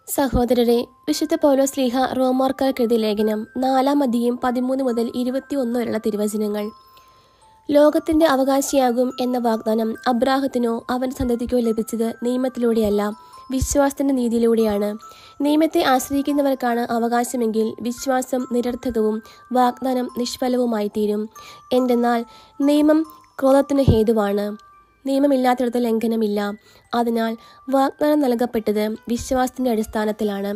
സഹോദരരെ വിശുദ്ധ പൗലോസ് ലീഹ റോമാർക്കാർക്കെഴുതിയ ലേഖനം നാലാം അധികം പതിമൂന്ന് മുതൽ ഇരുപത്തിയൊന്ന് വരെയുള്ള തിരുവചനങ്ങൾ ലോകത്തിന്റെ അവകാശിയാകും എന്ന വാഗ്ദാനം അബ്രാഹത്തിനോ അവൻ സന്തതിക്കോ ലഭിച്ചത് നിയമത്തിലൂടെയല്ല വിശ്വാസത്തിന്റെ നീതിയിലൂടെയാണ് നിയമത്തെ ആശ്രയിക്കുന്നവർക്കാണ് അവകാശമെങ്കിൽ വിശ്വാസം നിരർത്ഥകവും വാഗ്ദാനം നിഷ്ഫലവുമായി തീരും എന്തെന്നാൽ നിയമം ക്രോധത്തിന് ഹേതുവാണ് നിയമമില്ലാത്തിടത്ത് ലംഘനമില്ല അതിനാൽ വാഗ്ദാനം നൽകപ്പെട്ടത് വിശ്വാസത്തിന്റെ അടിസ്ഥാനത്തിലാണ്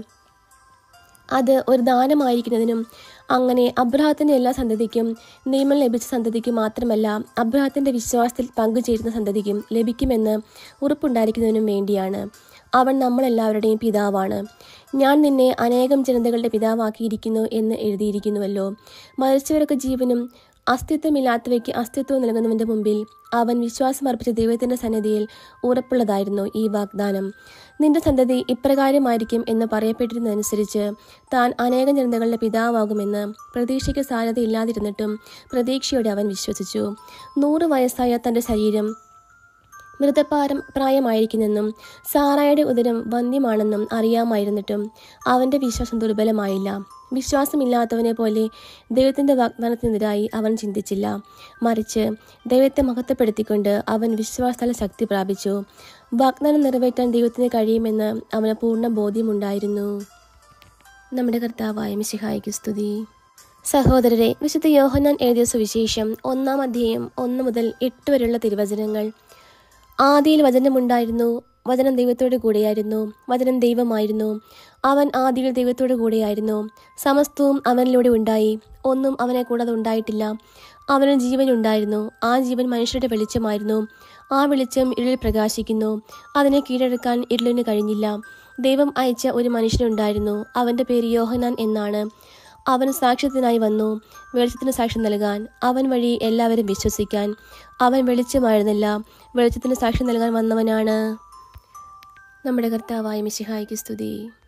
അത് ഒരു ദാനമായിരിക്കുന്നതിനും അങ്ങനെ അബ്രഹത്തിന്റെ എല്ലാ സന്തതിക്കും നിയമം ലഭിച്ച സന്തതിക്ക് മാത്രമല്ല അബ്രഹത്തിന്റെ വിശ്വാസത്തിൽ പങ്കുചേരുന്ന സന്തതിക്കും ലഭിക്കുമെന്ന് ഉറപ്പുണ്ടായിരിക്കുന്നതിനും വേണ്ടിയാണ് അവൻ നമ്മളെല്ലാവരുടെയും പിതാവാണ് ഞാൻ നിന്നെ അനേകം ജനതകളുടെ പിതാവാക്കിയിരിക്കുന്നു എന്ന് എഴുതിയിരിക്കുന്നുവല്ലോ മരിച്ചവർക്ക് ജീവനും അസ്തിത്വമില്ലാത്തവയ്ക്ക് അസ്തിത്വം നൽകുന്നവന്റെ മുമ്പിൽ അവൻ വിശ്വാസമർപ്പിച്ച ദൈവത്തിന്റെ സന്നിധിയിൽ ഉറപ്പുള്ളതായിരുന്നു ഈ വാഗ്ദാനം നിന്റെ സന്തതി ഇപ്രകാരമായിരിക്കും എന്ന് പറയപ്പെട്ടിരുന്നതനുസരിച്ച് താൻ അനേകം ജനതകളുടെ പിതാവാകുമെന്ന് പ്രതീക്ഷയ്ക്ക് സാധ്യതയില്ലാതിരുന്നിട്ടും പ്രതീക്ഷയോടെ അവൻ വിശ്വസിച്ചു നൂറ് വയസ്സായ തന്റെ ശരീരം മൃതപാരം പ്രായമായിരിക്കുന്നെന്നും സാറായുടെ ഉദരം വന്ധ്യമാണെന്നും അറിയാമായിരുന്നിട്ടും അവന്റെ വിശ്വാസം ദുർബലമായില്ല വിശ്വാസമില്ലാത്തവനെ പോലെ ദൈവത്തിന്റെ വാഗ്ദാനത്തിനെതിരായി അവൻ ചിന്തിച്ചില്ല മറിച്ച് ദൈവത്തെ മഹത്വപ്പെടുത്തിക്കൊണ്ട് അവൻ വിശ്വാസത്താൽ ശക്തി പ്രാപിച്ചു വാഗ്ദാനം നിറവേറ്റാൻ ദൈവത്തിന് കഴിയുമെന്ന് അവന് പൂർണ്ണ ബോധ്യമുണ്ടായിരുന്നു നമ്മുടെ കർത്താവായ മിശിഹായിക്ക് സ്തുതി സഹോദരരെ വിശുദ്ധ യോഹന്നാൻ എഴുതിയ സുവിശേഷം ഒന്നാം അധ്യായം ഒന്ന് മുതൽ എട്ട് വരെയുള്ള തിരുവചനങ്ങൾ ആദിയിൽ വചനമുണ്ടായിരുന്നു വചനം ദൈവത്തോട് കൂടെയായിരുന്നു വചനം ദൈവമായിരുന്നു അവൻ ആദിയിൽ ദൈവത്തോട് കൂടെയായിരുന്നു സമസ്തവും അവനിലൂടെ ഉണ്ടായി ഒന്നും അവനെ കൂടാതെ ഉണ്ടായിട്ടില്ല അവന് ജീവൻ ഉണ്ടായിരുന്നു ആ ജീവൻ മനുഷ്യരുടെ വെളിച്ചമായിരുന്നു ആ വെളിച്ചം ഇരുളിൽ പ്രകാശിക്കുന്നു അതിനെ കീഴടക്കാൻ ഇരുളിന് കഴിഞ്ഞില്ല ദൈവം അയച്ച ഒരു മനുഷ്യനുണ്ടായിരുന്നു അവന്റെ പേര് യോഹനാൻ എന്നാണ് അവൻ സാക്ഷ്യത്തിനായി വന്നു വെളിച്ചത്തിന് സാക്ഷ്യം നൽകാൻ അവൻ വഴി എല്ലാവരും വിശ്വസിക്കാൻ അവൻ വെളിച്ചമായിരുന്നില്ല വെളിച്ചത്തിന് സാക്ഷ്യം നൽകാൻ വന്നവനാണ് നമ്മുടെ കർത്താവായ മിശിഹായിക്ക് സ്തുതി